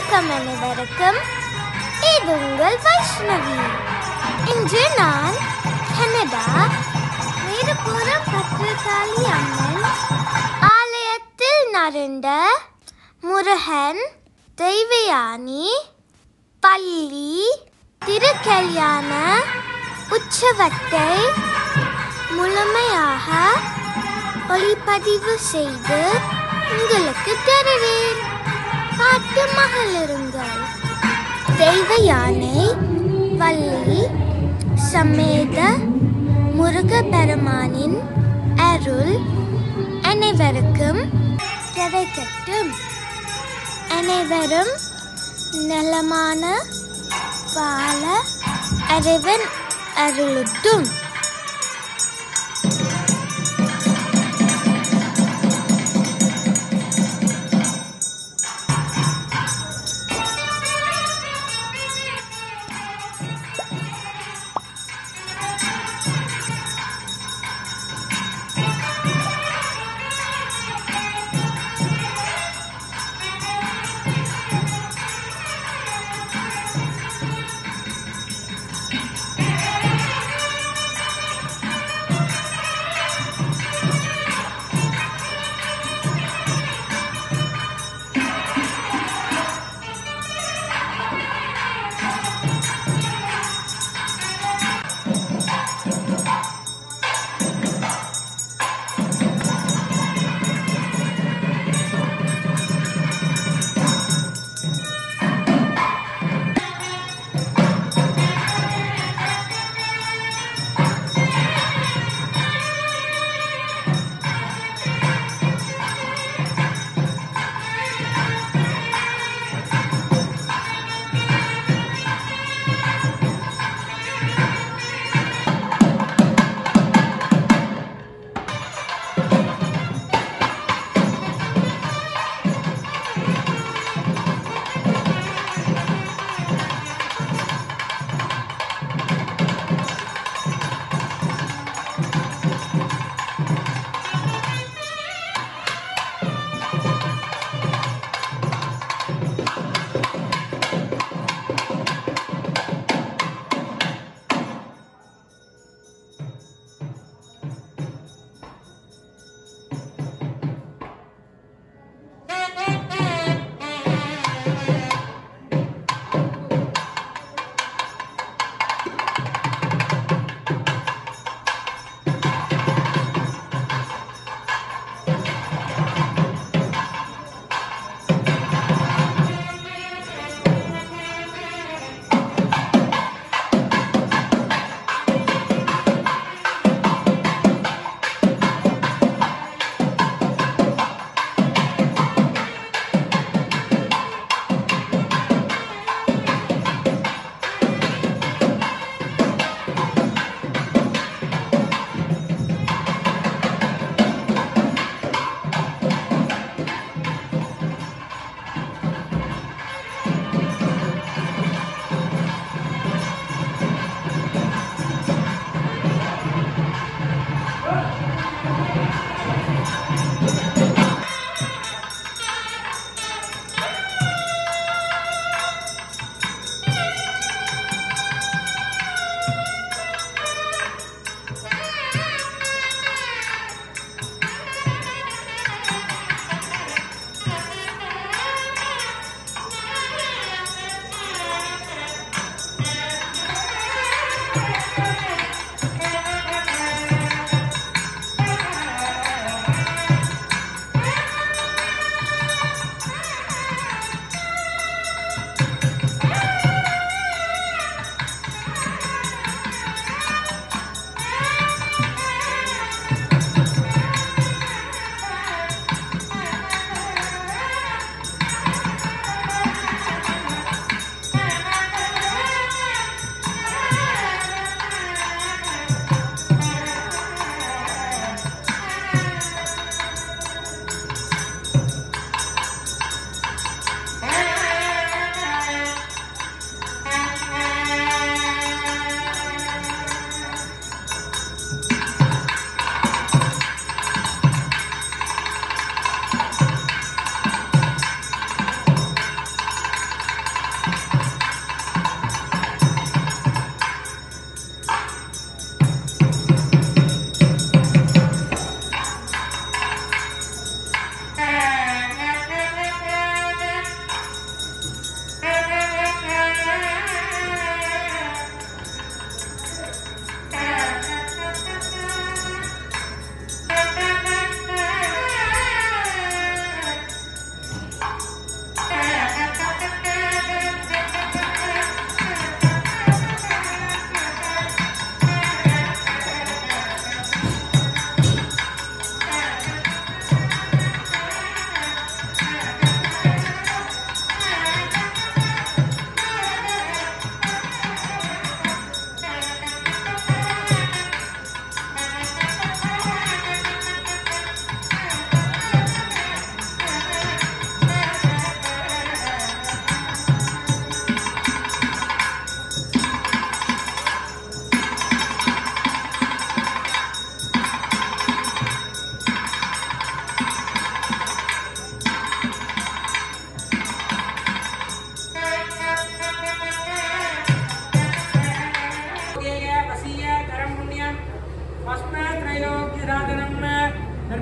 வணக்கம் அனைவருக்கும் இது உங்கள் வைஷ்ணவி இன்று நான் கனடா வேறுபுறம் பத்திரகாளி அம்மன் ஆலயத்தில் நடந்த முருகன் தெய்வயானி பள்ளி திருக்கல்யாண உற்சவத்தை முழுமையாக ஒளிப்பதிவு செய்து உங்களுக்கு தருவேன் பார்த்து மகளிருங்கள் தெய்வ யானை வள்ளி சமேத முருகப்பெருமானின் அருள் அனைவருக்கும் கிடைக்கட்டும் அனைவரும் நலமான வாழ அறிவன் அருளுட்டும்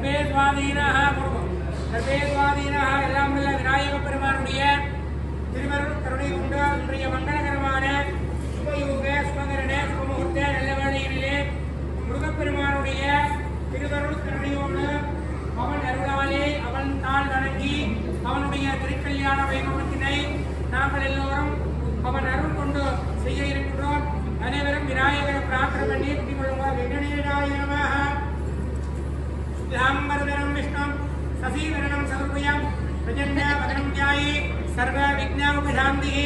சர்வே சுவாதீனாக கொடுக்கும் சர்வே சுவாதீனாக எல்லாம் உள்ள விநாயக பெருமானுடைய திருவருள் கருணை கொண்டு இன்றைய மங்களகரமான சுபயோக சுபகரண சுபமுகூர்த்த நல்ல வேளையிலே முருகப்பெருமானுடைய திருவருள் கருணையோடு அவன் அருளாலே அவன் தாள் வணங்கி அவனுடைய திருக்கல்யாண வைபவத்தினை நாங்கள் எல்லோரும் அவன் அருள் கொண்டு செய்ய இருக்கின்றோம் அனைவரும் விநாயகரை பிரார்த்தனை பண்ணி குடிக் கொள்ளுங்கள் வெங்கடேராய நமः லாம்பரதரம் விஷ்ணம் சசீவரணம் சதுர்பயம் பிரஜன்ய வதனம் தியாயி சர்வ விக்னோபசாந்திः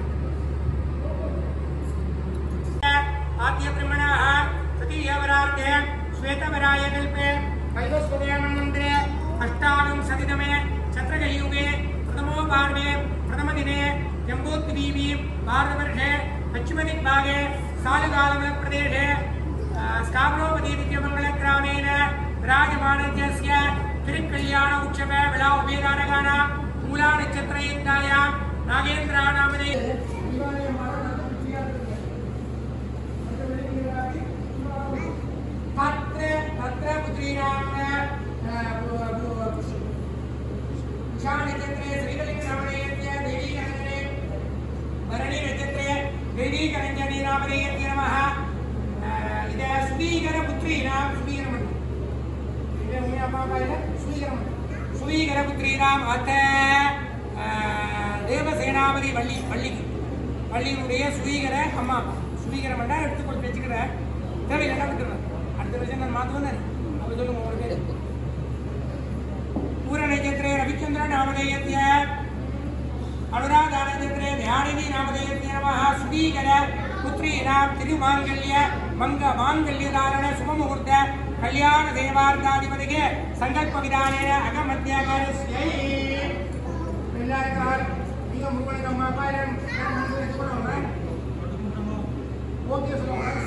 आद्य ब्रह्मणः तृतीयवरार्धे श्वेतवराय कल्पे कैवस्वदयमन्वन्तरे अष्टाविंशतितमे छत्रकलियुगे प्रथमो पार्वे प्रथमदिने जम्बूद्वीपी भारतवर्षे पश्चिमदिग्भागे सालुकालवलप्रदेशे स्काब्रोपदीविद्यमङ्गलग्रामेण विराजमानस्य तिरुकल्याण उत्सव विला उभयदानगानां मूलानक्षत्रयुक्तायां नागेन्द्राणामदे तत्र तत्र पुत्रीणां नक्षत्रे श्रीकलिङ्गनामधेयस्य देवीकरञ्जने भरणिनक्षत्रे देवीकरञ्जनीनामधेयस्य नमः इद सुदीकरपुत्रीणां सुदीकरमण्डलं இது உண்மை அம்மா அப்பா இல்ல சுவீகரம் சுவீகரபுத்திரீராம் அத்த தேவசேனாபதி வள்ளி வள்ளிக்கு வள்ளியினுடைய சுவீகர அம்மா அப்பா சுவீகரம் வேண்டாம் எடுத்து கொடுத்து வச்சுக்கிறேன் தேவையில்லை விட்டுறேன் அடுத்த வருஷம் நான் மாற்றுவேன் தானே அப்போ சொல்லுங்க உங்களுக்கு பேர் பூர நட்சத்திரே ரவிச்சந்திர நாமதேயத்திய அனுராதா நட்சத்திரே தியானினி நாமதேயத்திய நமः சுவீகர புத்ரீனாம் திருமாங்கல்ய மங்க மாங்கல்யதாரண சுபமுகூர்த்த கல்யாண தேவார்த்தாதிபதிಗೆ சங்கல்ப விதானேன அகமத்தியகாரஸ்யை எல்லாருக்கார் நீங்க முருகனுக்கு அம்மா அப்பா எல்லாம் சொல்லுவாங்க ஓகே சொல்லுவாங்க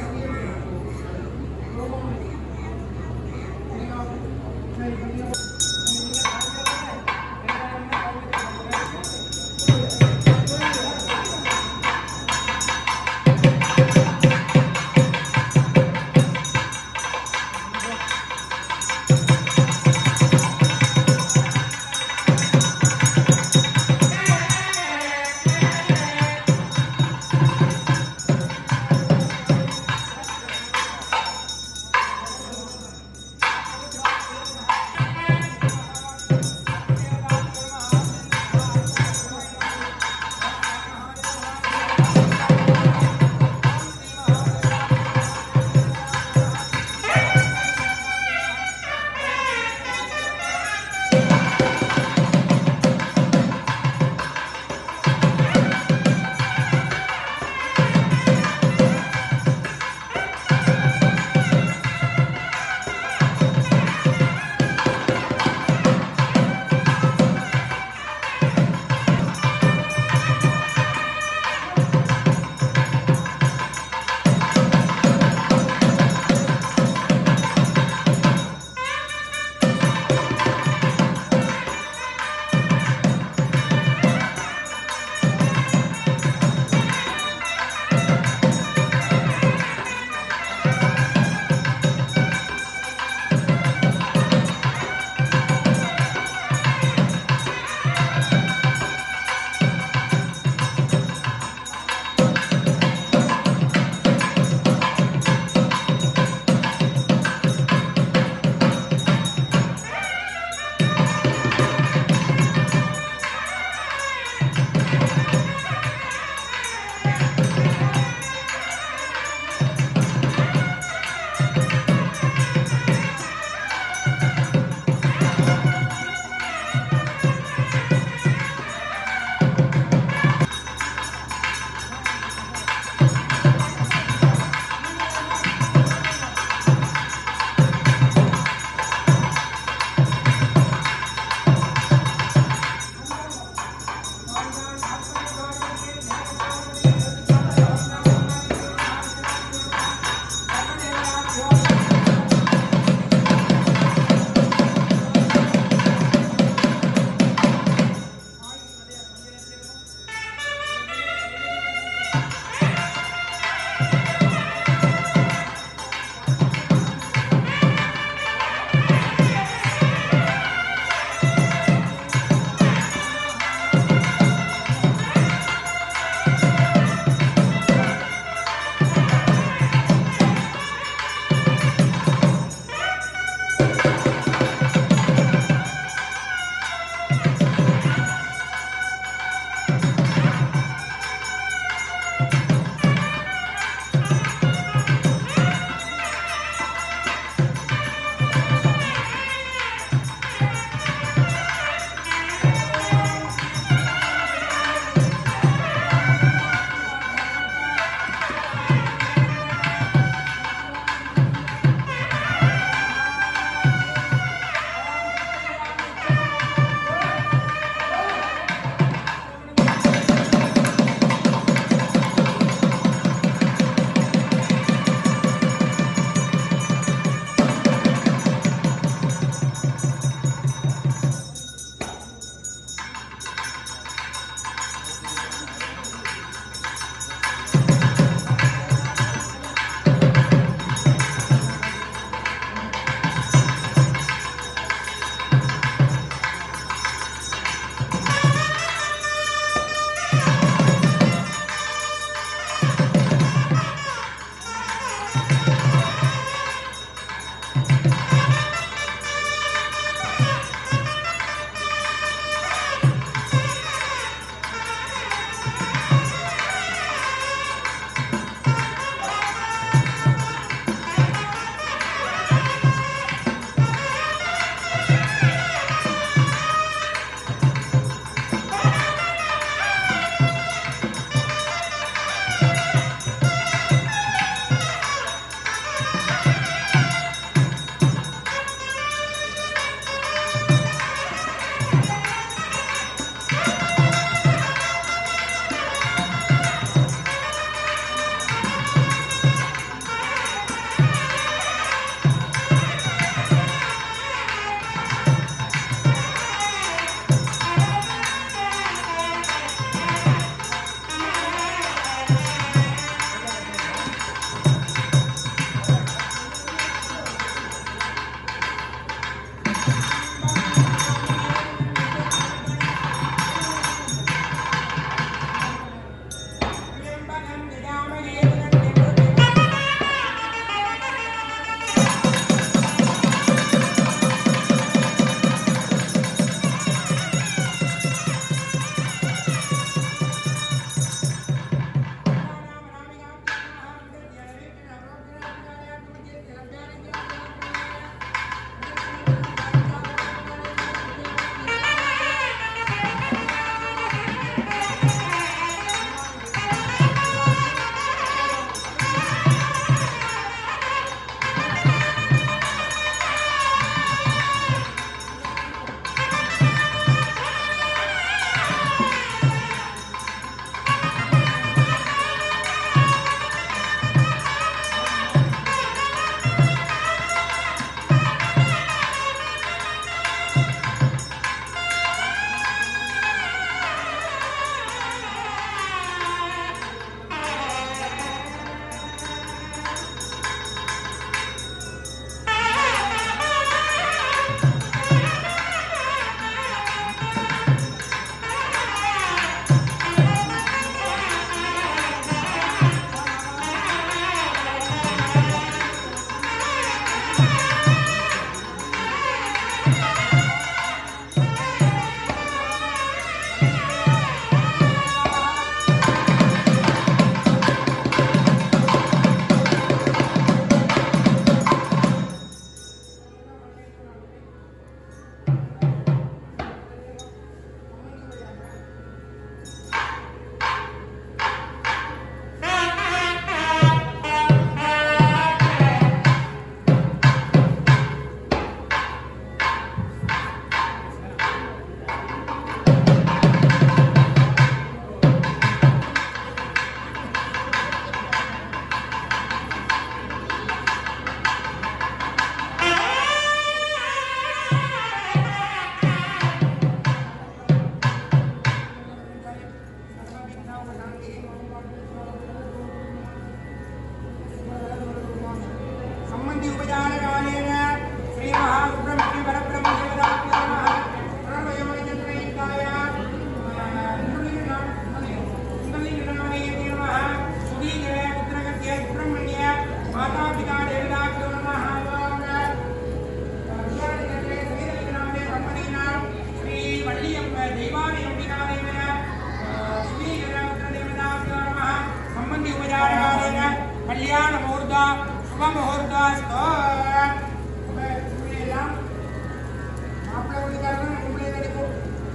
கல்யாண முகூர்த்தம் சுப முகூர்த்தம் ஸ்தோ எல்லாம் மாப்பிள்ளை வீட்டுக்காரங்க உங்களே நடிக்கும்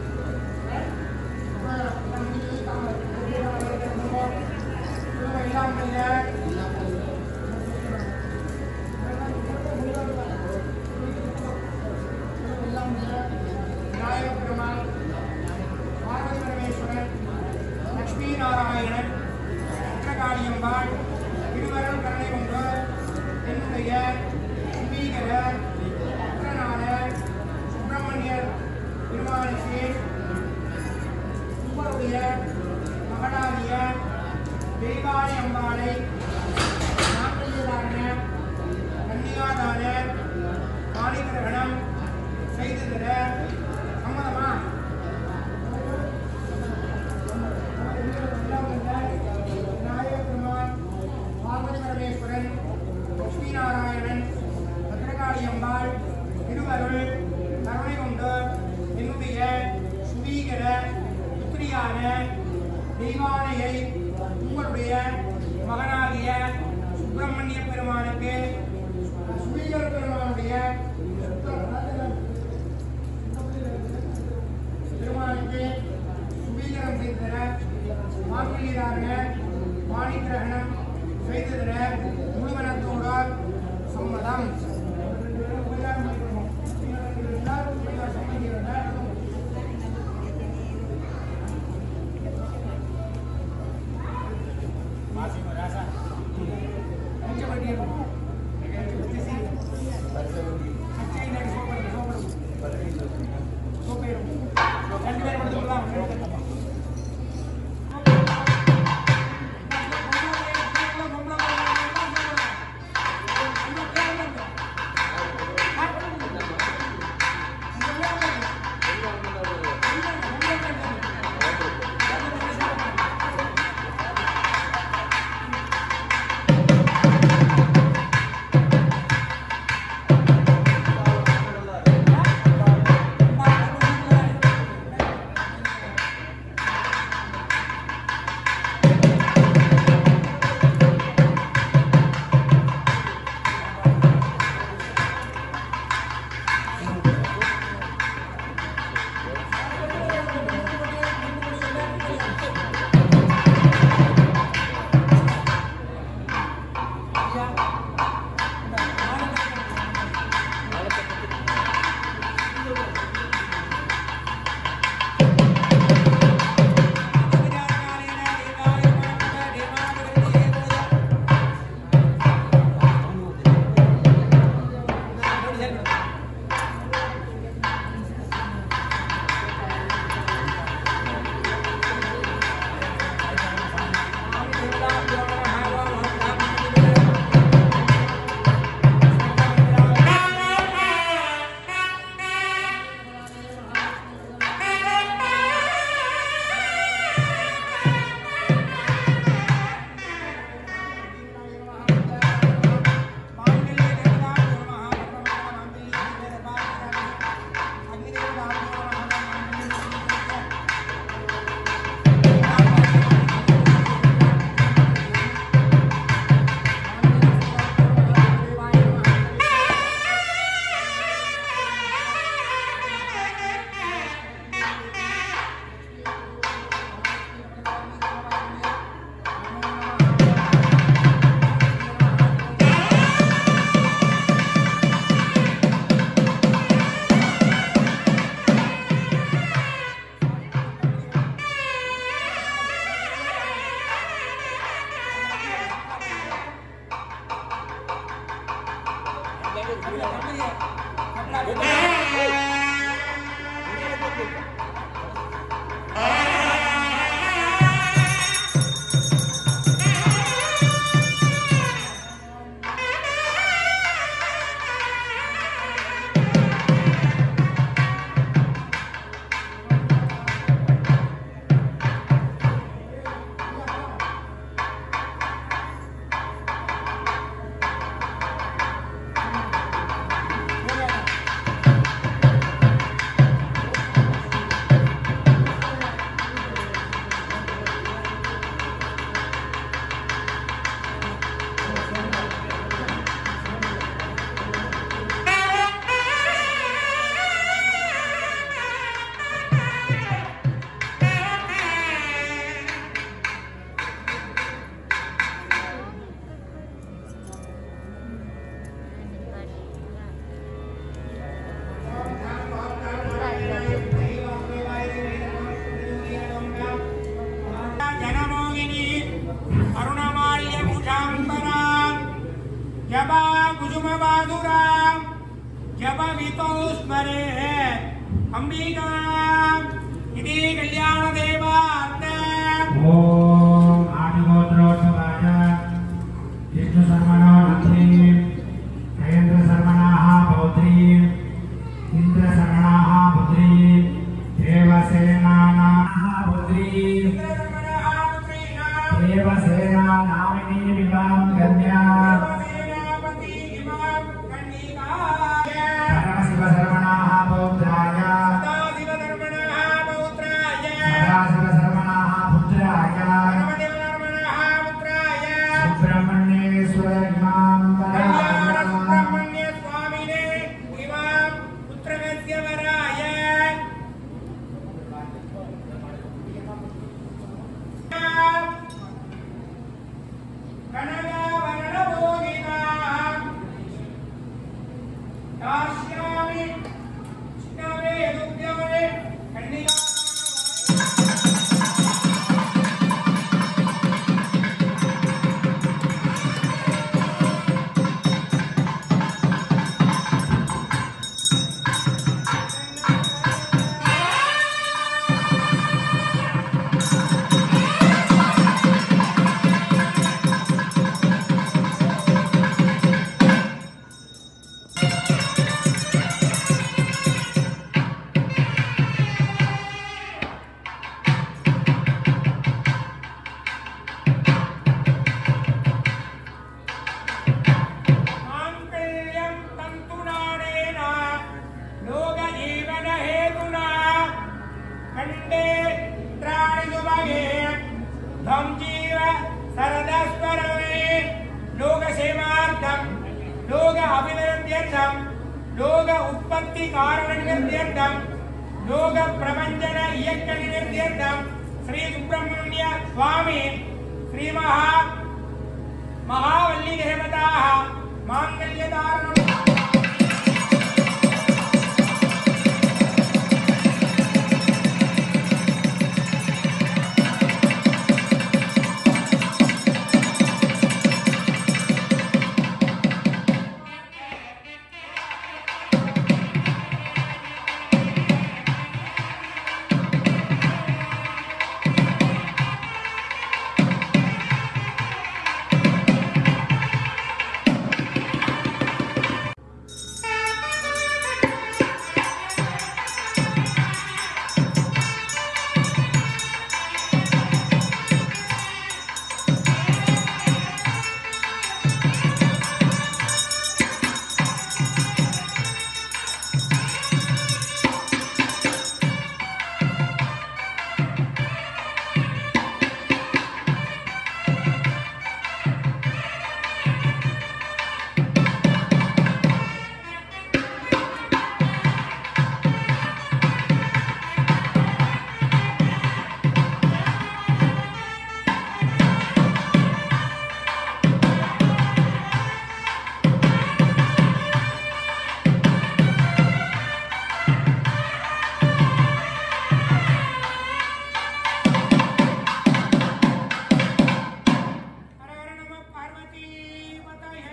எல்லாம் இல்லை விநாயக பெருமாள் பார்வதி பரமேஸ்வரன் லட்சுமி நாராயணன் உத்தரகாளியம்பாள் இருவரும் கருணை கொண்டு என்னுடைய சுமீகர உத்தரநாத சுப்பிரமணியர் பெருமாளுக்கு உங்களுடைய மகளாகிய தெய்வானை அம்பாளை மாப்பிள்ளைதான கன்னியாதான காணிகிரகணம் செய்து தர சம்மதமா விநாயகப் பெருமான், பார்வதி பரமேஸ்வரன் லட்சுமி நாராயணன் பத்ரகாளி அம்பாள் திருவருள் கருணை கொண்டு என்னுடைய சுவீகர புத்திரியான தெய்வானையை உங்களுடைய மகனாகிய சுப்பிரமணிய பெருமானுக்கு சுவீகர பெருமானுடைய பெருமானுக்கு சுவீகரம் செய்து தர மாப்பிள்ளைதான மாணிக்கிரகணம் செய்து தர முழுமனத்தோடு சம்மதம் ரெண்டு பேரும் எடுத்துக்கலாம் ஆ अरुणमाल्यभुषाम्बराम् जपा कुसुमबाधुराम् जपवितौ स्मरेः अम्बिकाम् इति कल्याणदेवार्थ ओम आदिगोत्रोत्सवाय विष्णुशर्मणो नन्दी महेन्द्रशर्मणाः पौत्री इन्द्रशर्मणाः पुत्री देवसेनानाः पुत्री देवसेना नामिनी विवां कन्या परमशिवशर्मणाः पौत्राय सदाशिवशर्मणाः पुत्राय सुब्रह्मण्येश्वर इमां वराय काश्यामि कृष्णवे यदुद्यमे कन्निका माङ्गल्यं तन्तुनानेन लोकजीवनहेतुना खण्डे त्राणिसुभगे ध्वं जीव सरदस्वरमे लोकसेवार्थं लोक अभिवृद्ध्यर्थं लोक उत्पत्तिकारणनिवृद्ध्यर्थं लोकप्रपञ्चन इयक्कनिवृद्ध्यर्थं श्रीसुब्रह्मण्य स्वामी श्रीमहा महावल्ली देवताः माङ्गल्यधारणम् ஹர ஹர நம பார்வதி பதயை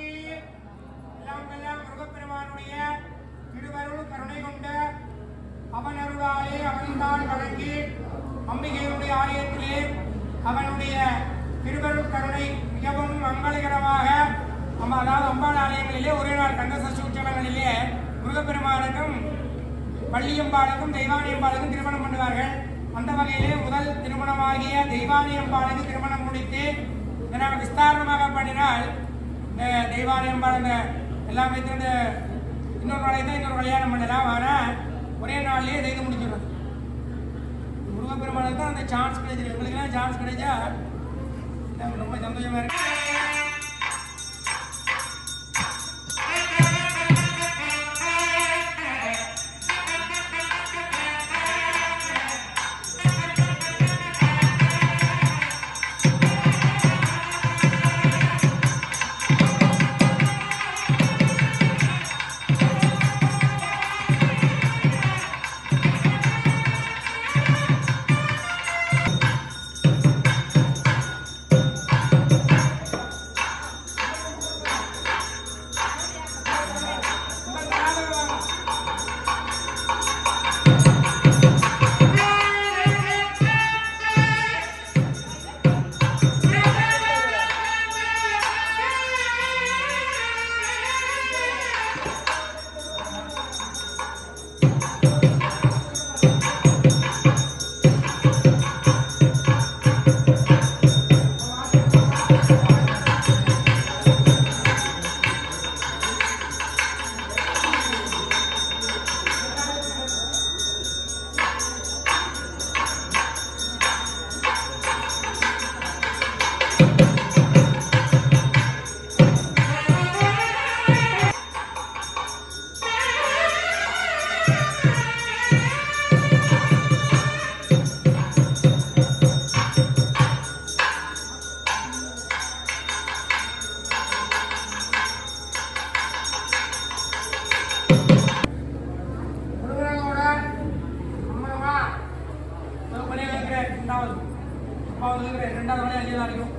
எல்லாம் எல்லாம் முருகப்பெருமானுடைய திருவருள் கருணை கொண்ட அவன் அருளாலே அவன்தான் வழங்கி அம்பிகையினுடைய ஆலயத்திலே அவனுடைய திருவருள் கருணை மிகவும் மங்களகரமாக நம்ம அதாவது அம்பாள் ஆலயங்களிலே ஒரே நாள் கந்தசஷ்டி உற்சவங்களிலே முருகப்பெருமானுக்கும் பள்ளியம்பாளுக்கும் தெய்வானியம்பாளுக்கும் திருமணம் பண்ணுவார்கள் அந்த வகையிலே முதல் திருமணமாகிய தெய்வானியம்பாளுக்கு திருமணம் முடித்து இதை நாங்கள் விஸ்தாரணமாக பண்ணினால் இந்த தெய்வானியம்பாள் இந்த எல்லாம் வைத்து இந்த இன்னொரு நாளை தான் இன்னொரு கல்யாணம் பண்ணலாம் ஆனால் ஒரே நாள்லயே செய்து முடிச்சிடும் முருகப்பெருமானுக்கு தான் அந்த சான்ஸ் கிடைச்சிருக்கு எங்களுக்கெல்லாம் சான்ஸ் கிடைச்சா எனக்கு ரொம்ப சந்தோஷமா இருக்கு அப்பா வந்து ரெண்டாவது மணி அஞ்சு அடிக்கும்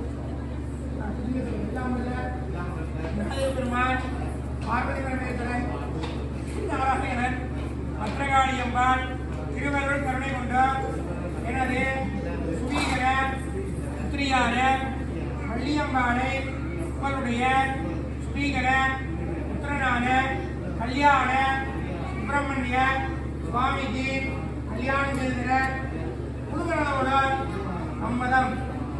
விநாயகப் பெருமான் பார்வதி பரமேஸ்வரன் நாராயணன் பத்ரகாளியம்பாள் திருவருள் கருணை கொண்ட எனது சுவீகர புத்திரியான வள்ளியம்பாளை உங்களுடைய சுவீகர புத்திரனான கல்யாண சுப்பிரமணிய சுவாமிஜி கல்யாணம் செய்கிற குழுக்களோட சம்மதம்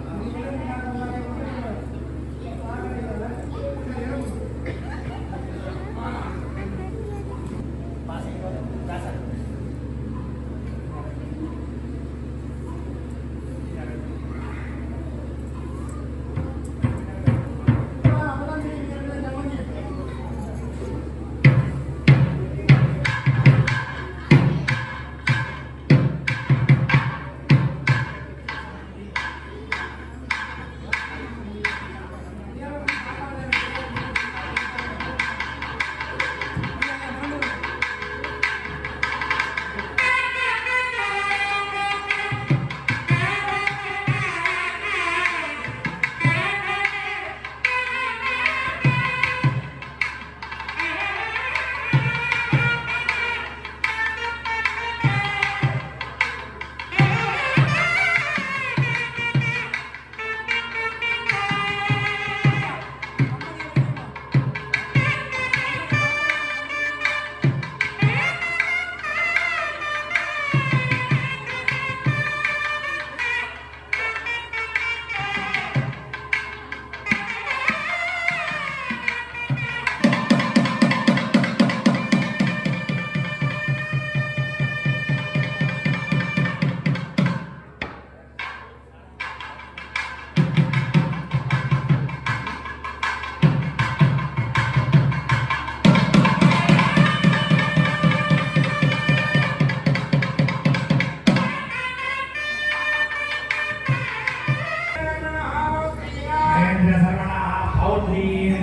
महेन्द्र शर्मणः पौत्रीं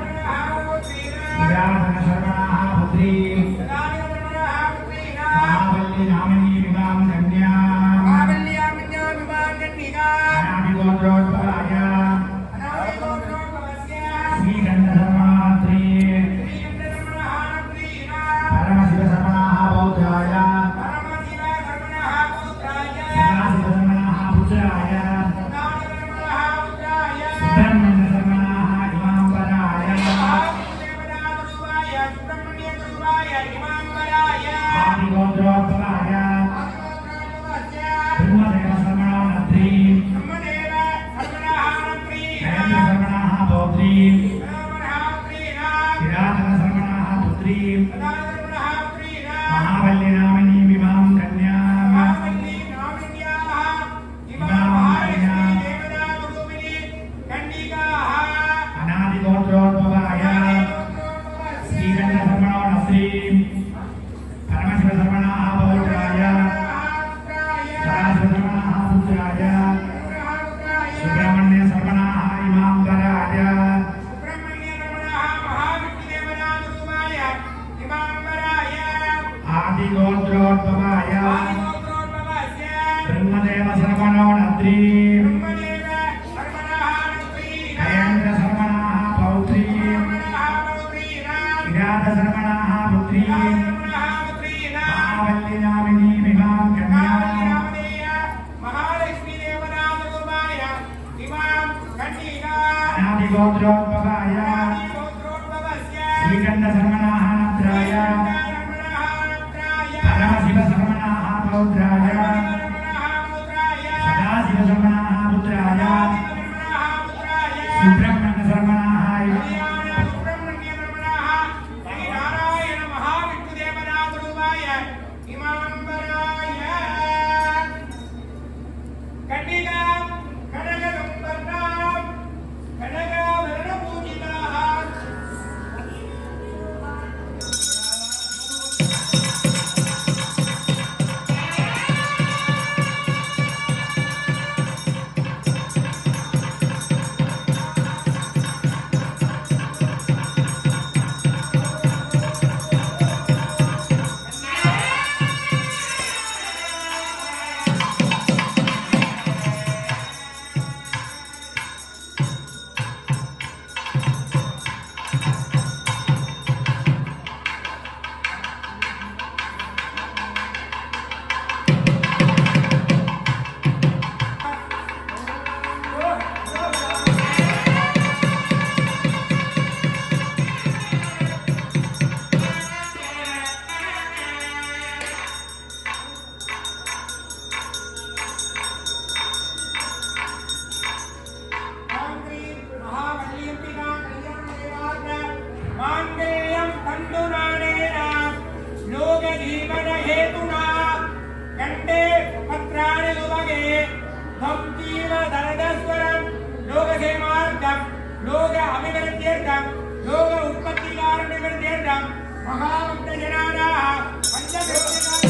विराधन शर्मणः पुत्रीं महाबली नामिनी विवां कन्याम् अनादिगोत्रोद्भवाय श्रीगन्ध शर्मणात्रीं परमशिव शर्मणः पौत्राय सदाशिव शर्मणः पुत्राय सुब्रह्मण्य शर्मणः इमाम्बराय आदिगोत्रोद्भवाय ब्रह्मदेव शर्मणात्रीं महेन्द्र शर्मणः पौत्रीं विराधन शर्मणः पुत्रीं महाबली नामिनी विवां कन्याम् अनादिगोत्रोद्भवाय श्रीगन्ध शर्मणोत्रीं परमशिव शर्मणः पौत्राय सदाशिव शर्मणः पुत्राय सुब्रह्मण्य शर्मणः इमाम्बराय आदिगोत्रोद्भवाय ब्रह्मदेव शर्मणोत्रीं महेन्द्र शर्मणः पौत्रीं विराट शर्मणः पुत्रीं महावल्ली नामिनी विवां कन्याम् अनादिगोत्रोद्भवाय श्रीगन्ध शर्मणः नत्राय परमशिव शर्मणः पौत्राय सदाशिव शर्मणः पुत्राय सुब्रह्मण्य शर्मणः கனகாபரண பூஜிதாக லோக அபிவிருத்தியர்த்தம் லோக உற்பத்திகாரம் நிவர்த்தியர்த்தம் மகாபக்த ஜனானாக பஞ்ச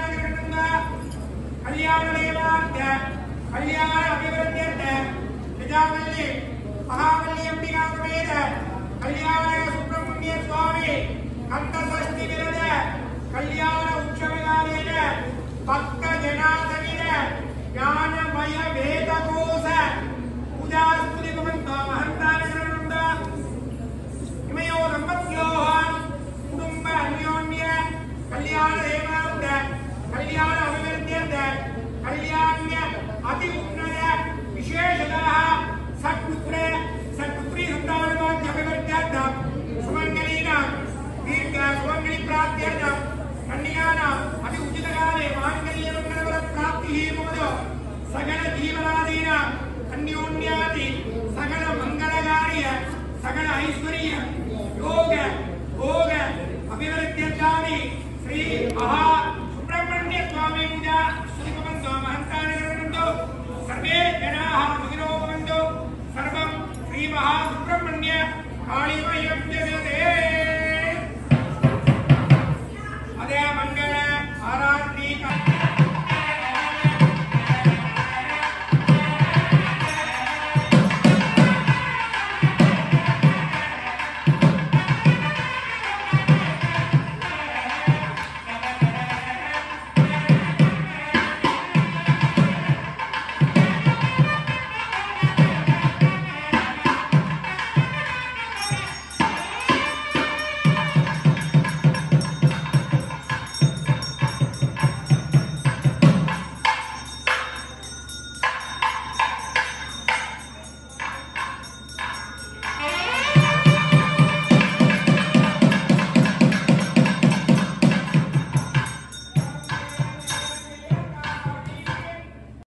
மகந்தானகரனந்த கல்யாணமேவார்த்த கல்யாண அபிவிருத்தியர்த்த நிஜாமல்லி மகாவல்லி அம்பிகா சமேத கல்யாண சுப்பிரமணிய சுவாமி கந்த சஷ்டி விரத கல்யாண உற்சவகாலேன பக்த ஜனாதவிர ஞானமய வேதகோச பூஜாஸ்துதி பவந்தா மகந்தானகரனந்த இமயோ தம்பத்யோः குடும்ப அந்யோன்ய கல்யாண தேவாந்த கல்யாண அபிவிருத்தியர்த்த கல்யாண்ய அதி உன்னத விசேஷதः சத்புத்திர சத்புத்ரி சந்தானமாத்ய அபிவிருத்தியர்த்தம் சுமங்கலீனாம் தீர்க்க சுமங்கலி பிராப்தியர்த்தம் கன்னிகானாம் அதி உச்சிதகாலே மாங்கல்ய மங்களவர பிராப்திः போதோ சகல ஜீவனாதீனாம் அந்யோன்யாதி சகல மங்களகாரிய சகல ஐஸ்வர்ய யோக போக அபிவிருத்தியர்த்தானி ஸ்ரீ மகா சுப்பிரமணிய சுவாமி பூஜா ஸ்ரீபவந்தோ மகந்தானகரந்தோ சர்வே ஜனாः மகினோ பவந்தோ சர்வம் ஸ்ரீ மகா சுப்பிரமணிய காளிமய